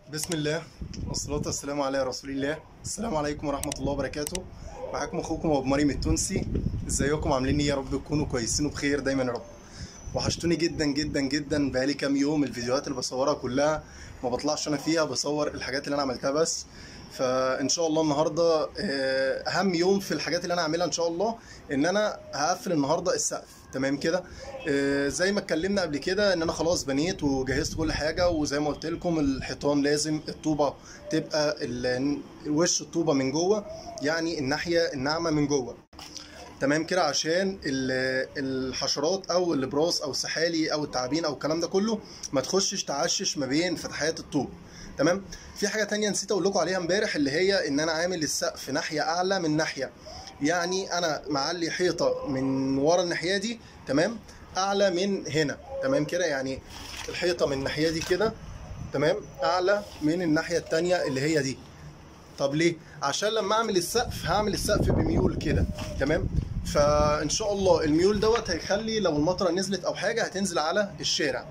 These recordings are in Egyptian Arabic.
بسم الله والصلاة والسلام على رسول الله السلام عليكم ورحمة الله وبركاته معاكم اخوكم ابو مريم التونسي ازيكم عاملين ايه يا رب تكونوا كويسين وبخير دايما يا رب وحشتوني جدا جدا جدا بقالي كام يوم الفيديوهات اللي بصورها كلها ما بطلعش انا فيها بصور الحاجات اللي انا عملتها بس فان شاء الله النهارده آه، اهم يوم في الحاجات اللي انا هعملها ان شاء الله ان انا هقفل النهارده السقف تمام كده آه، زي ما اتكلمنا قبل كده ان انا خلاص بنيت وجهزت كل حاجه وزي ما قلت لكم الحيطان لازم الطوبه تبقى ال- وش الطوبه من جوه يعني الناحيه الناعمه من جوه تمام كده عشان ال- الحشرات او الابراز او السحالي او التعابين او الكلام ده كله ما تخشش تعشش ما بين فتحات الطوب تمام في حاجه تانية نسيت اقول لكم عليها امبارح اللي هي ان انا عامل السقف ناحيه اعلى من ناحيه يعني انا معلي حيطه من ورا الناحيه دي تمام اعلى من هنا تمام كده يعني الحيطه من الناحيه دي كده تمام اعلى من الناحيه التانية اللي هي دي طب ليه؟ عشان لما اعمل السقف هعمل السقف بميول كده تمام؟ فان شاء الله الميول دوت هيخلي لو المطره نزلت او حاجه هتنزل على الشارع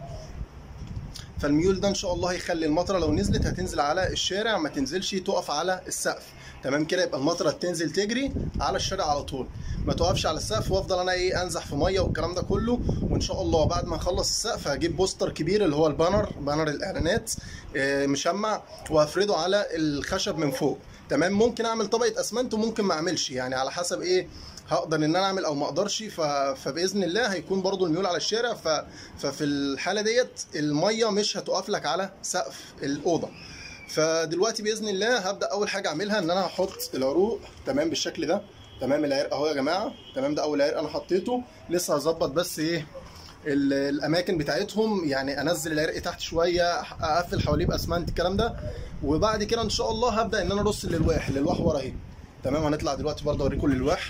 فالميول ده ان شاء الله هيخلي المطره لو نزلت هتنزل على الشارع ما تنزلش تقف على السقف تمام كده يبقى المطره تنزل تجري على الشارع على طول ما توقفش على السقف وافضل انا ايه انزح في ميه والكلام ده كله وان شاء الله بعد ما اخلص السقف هجيب بوستر كبير اللي هو البانر بانر الاعلانات آه، مشمع وهفرده على الخشب من فوق تمام ممكن اعمل طبقه اسمنت وممكن ما اعملش يعني على حسب ايه هقدر ان انا اعمل او ما اقدرش ف... فباذن الله هيكون برضو الميول على الشارع ف... ففي الحاله ديت الميه مش هتقف لك على سقف الاوضه فدلوقتي باذن الله هبدا اول حاجه اعملها ان انا هحط العروق تمام بالشكل ده تمام العرق اهو يا جماعه تمام ده اول عرق انا حطيته لسه هظبط بس ايه ال- الاماكن بتاعتهم يعني انزل العرق تحت شويه اقفل حواليه باسمنت الكلام ده وبعد كده ان شاء الله هبدا ان انا ارص الالواح الالواح ورا اهي تمام هنطلع دلوقتي برضه اوريكم الالواح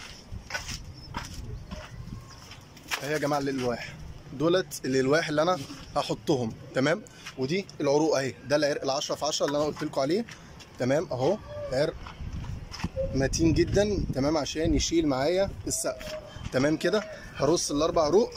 اهي يا جماعه الالواح دولت الالواح اللي انا هحطهم تمام ودي العروق اهي ده العرق ال 10 في 10 اللي انا قلت لكم عليه تمام اهو عرق متين جدا تمام عشان يشيل معايا السقف تمام كده هرص الاربع عروق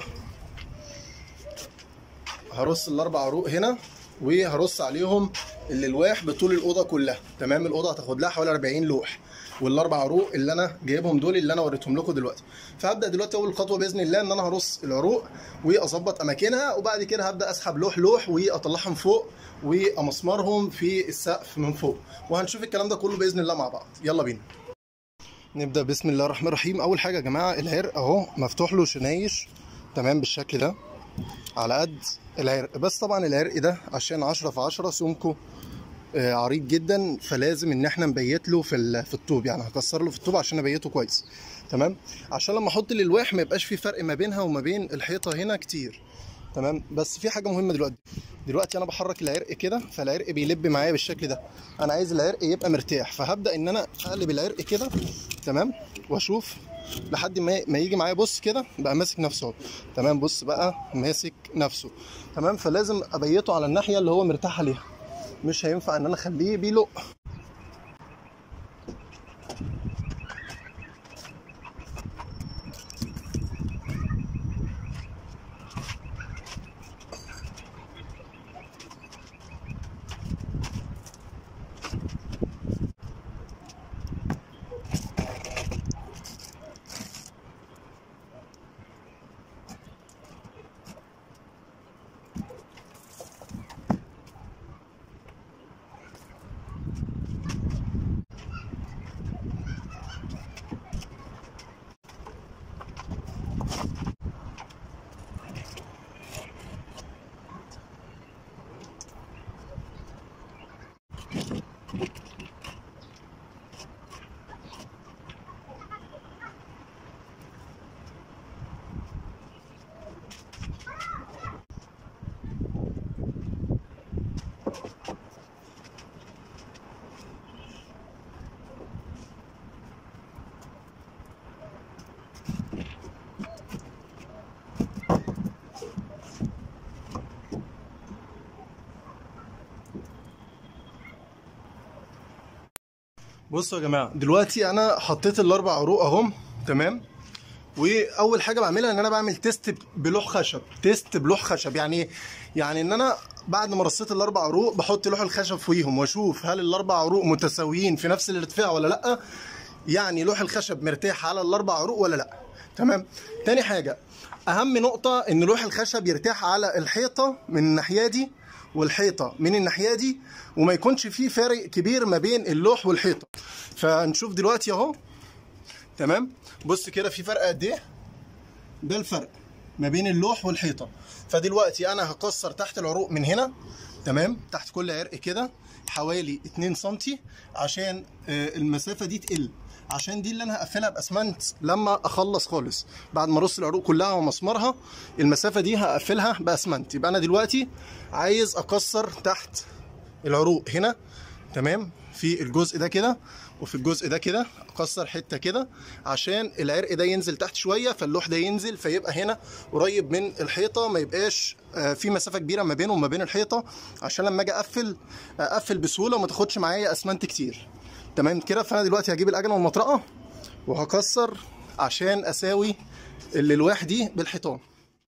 هرص الاربع عروق هنا وهرص عليهم الالواح بطول الاوضه كلها تمام الاوضه هتاخد لها حوالي 40 لوح والاربع عروق اللي انا جايبهم دول اللي انا وريتهم لكم دلوقتي فهبدا دلوقتي اول خطوه باذن الله ان انا هرص العروق واظبط اماكنها وبعد كده هبدا اسحب لوح لوح واطلعهم فوق وامسمرهم في السقف من فوق وهنشوف الكلام ده كله باذن الله مع بعض يلا بينا نبدا بسم الله الرحمن الرحيم اول حاجه يا جماعه العرق اهو مفتوح له شنايش تمام بالشكل ده على قد العرق بس طبعا العرق ده عشان 10 في 10 سمكه آه، عريض جدا فلازم ان احنا نبيت له في ال- في الطوب يعني هكسر له في الطوب عشان ابيته كويس تمام عشان لما احط الالواح ما يبقاش في فرق ما بينها وما بين الحيطه هنا كتير تمام بس في حاجه مهمه دلوقتي دلوقتي انا بحرك العرق كده فالعرق بيلب معايا بالشكل ده انا عايز العرق يبقى مرتاح فهبدا ان انا اقلب العرق كده تمام واشوف لحد ما ما يجي معايا بص كده بقى ماسك نفسه اهو تمام بص بقى ماسك نفسه تمام فلازم ابيته على الناحيه اللي هو مرتاح عليها مش هينفع ان انا اخليه بيلق بصوا يا جماعه دلوقتي انا حطيت الاربع عروق اهم تمام واول حاجه بعملها ان انا بعمل تيست بلوح خشب تيست بلوح خشب يعني إيه؟ يعني ان انا بعد ما رصيت الاربع عروق بحط لوح الخشب فوقيهم واشوف هل الاربع عروق متساويين في نفس الارتفاع ولا لا يعني لوح الخشب مرتاح على الاربع عروق ولا لا تمام تاني حاجه اهم نقطه ان لوح الخشب يرتاح على الحيطه من الناحيه دي والحيطه من الناحيه دي وما يكونش فيه فارق كبير ما بين اللوح والحيطه فنشوف دلوقتي اهو تمام بص كده في فرق قد ايه ده الفرق ما بين اللوح والحيطه فدلوقتي انا هكسر تحت العروق من هنا تمام تحت كل عرق كده حوالي 2 سم عشان آه، المسافه دي تقل عشان دي اللي انا هقفلها باسمنت لما اخلص خالص بعد ما ارص العروق كلها ومسمرها المسافه دي هقفلها باسمنت يبقى انا دلوقتي عايز اكسر تحت العروق هنا تمام في الجزء ده كده وفي الجزء ده كده اكسر حته كده عشان العرق ده ينزل تحت شويه فاللوح ده ينزل فيبقى هنا قريب من الحيطه ما يبقاش آه، في مسافه كبيره ما بينه وما بين الحيطه عشان لما اجي اقفل اقفل بسهوله وما تاخدش معايا اسمنت كتير تمام كده فانا دلوقتي هجيب الأجنة والمطرقه وهكسر عشان اساوي الالواح دي بالحيطان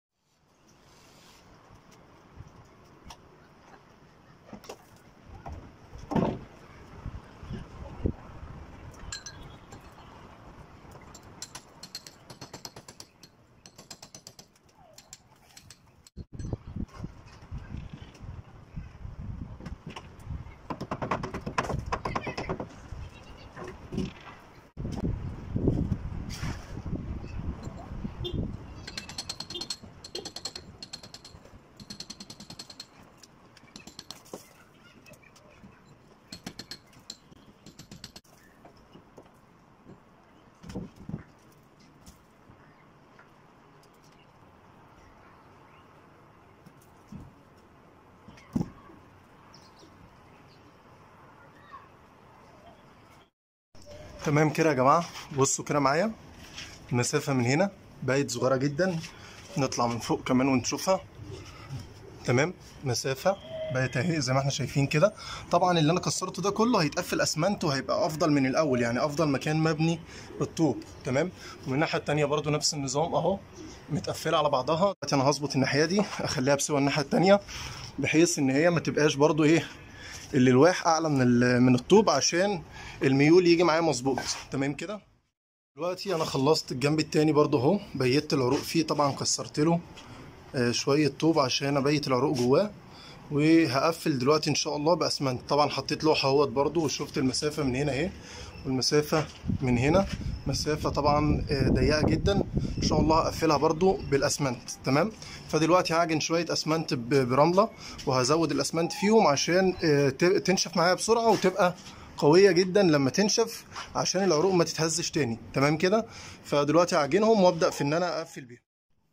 تمام كده يا جماعه بصوا كده معايا المسافه من هنا بقت صغيره جدا نطلع من فوق كمان ونشوفها تمام مسافه بقت اهي زي ما احنا شايفين كده طبعا اللي انا كسرته ده كله هيتقفل اسمنت وهيبقى افضل من الاول يعني افضل مكان مبني بالطوب تمام ومن الناحيه التانيه برضو نفس النظام اهو متقفله على بعضها دلوقتي انا هظبط الناحيه دي اخليها بسوى الناحيه التانيه بحيث ان هي ما تبقاش برضو ايه الالواح اعلى من ال- من الطوب عشان الميول يجي معايا مظبوط تمام كده دلوقتي انا خلصت الجنب التاني برضو اهو بيت العروق فيه طبعا كسرت له آه، شويه طوب عشان ابيت العروق جواه وهقفل دلوقتي ان شاء الله باسمنت طبعا حطيت لوحه اهوت برضو وشفت المسافه من هنا اهي والمسافه من هنا مسافه طبعا آه، ضيقه جدا ان شاء الله هقفلها برضو بالاسمنت تمام فدلوقتي هعجن شويه اسمنت ب- برمله وهزود الاسمنت فيهم عشان آه، ت- تنشف معايا بسرعه وتبقى قويه جدا لما تنشف عشان العروق ما تتهزش تاني تمام كده فدلوقتي هعجنهم وابدا في ان انا اقفل بيهم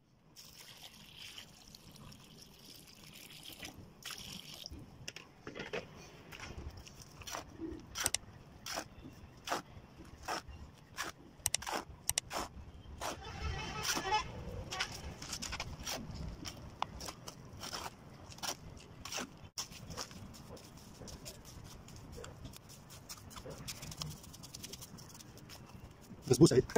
بسبوسه اهي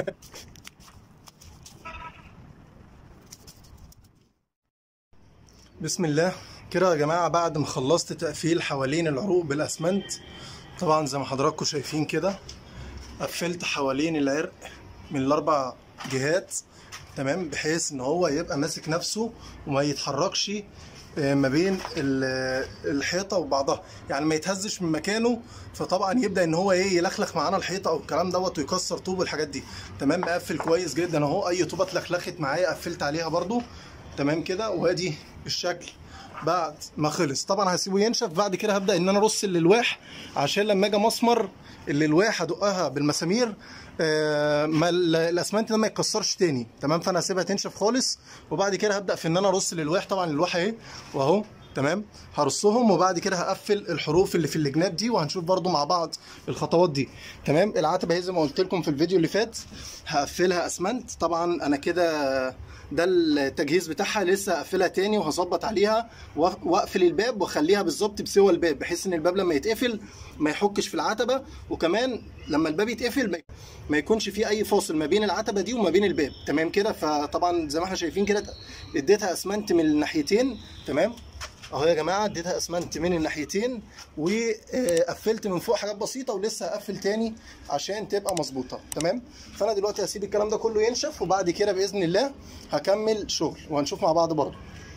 بسم الله كده يا جماعه بعد ما خلصت تقفيل حوالين العروق بالاسمنت طبعا زي ما حضراتكم شايفين كده قفلت حوالين العرق من الاربع جهات تمام بحيث ان هو يبقى ماسك نفسه وما يتحركش آه، ما بين ال- الحيطه وبعضها يعني ما يتهزش من مكانه فطبعا يبدا ان هو ايه يلخلخ معانا الحيطه او الكلام دوت ويكسر طوب والحاجات دي تمام مقفل كويس جدا اهو اي طوبه اتلخلخت معايا قفلت عليها برضو تمام كده وادي الشكل بعد ما خلص طبعا هسيبه ينشف بعد كده هبدا ان انا ارص الالواح عشان لما اجي مسمر الالواح ادقها بالمسامير آه، ما ال- الاسمنت ده ما يتكسرش تاني تمام فانا هسيبها تنشف خالص وبعد كده هبدا في ان انا ارص الالواح طبعا الالواح اهي واهو تمام هرصهم وبعد كده هقفل الحروف اللي في الجناب دي وهنشوف برضو مع بعض الخطوات دي تمام العتبه اهي زي ما قلت لكم في الفيديو اللي فات هقفلها اسمنت طبعا انا كده ده التجهيز بتاعها لسه هقفلها تاني وهظبط عليها وأق- واقفل الباب واخليها بالظبط بسوى الباب بحيث ان الباب لما يتقفل ما يحكش في العتبه وكمان لما الباب يتقفل ما- ما يكونش فيه اي فاصل ما بين العتبه دي وما بين الباب تمام كده فطبعا زي ما احنا شايفين كده اديتها اسمنت من الناحيتين تمام اهو يا جماعه اديتها اسمنت من الناحيتين وقفلت من فوق حاجات بسيطه ولسه هقفل تاني عشان تبقى مظبوطه تمام فانا دلوقتي هسيب الكلام ده كله ينشف وبعد كده باذن الله هكمل شغل وهنشوف مع بعض برضه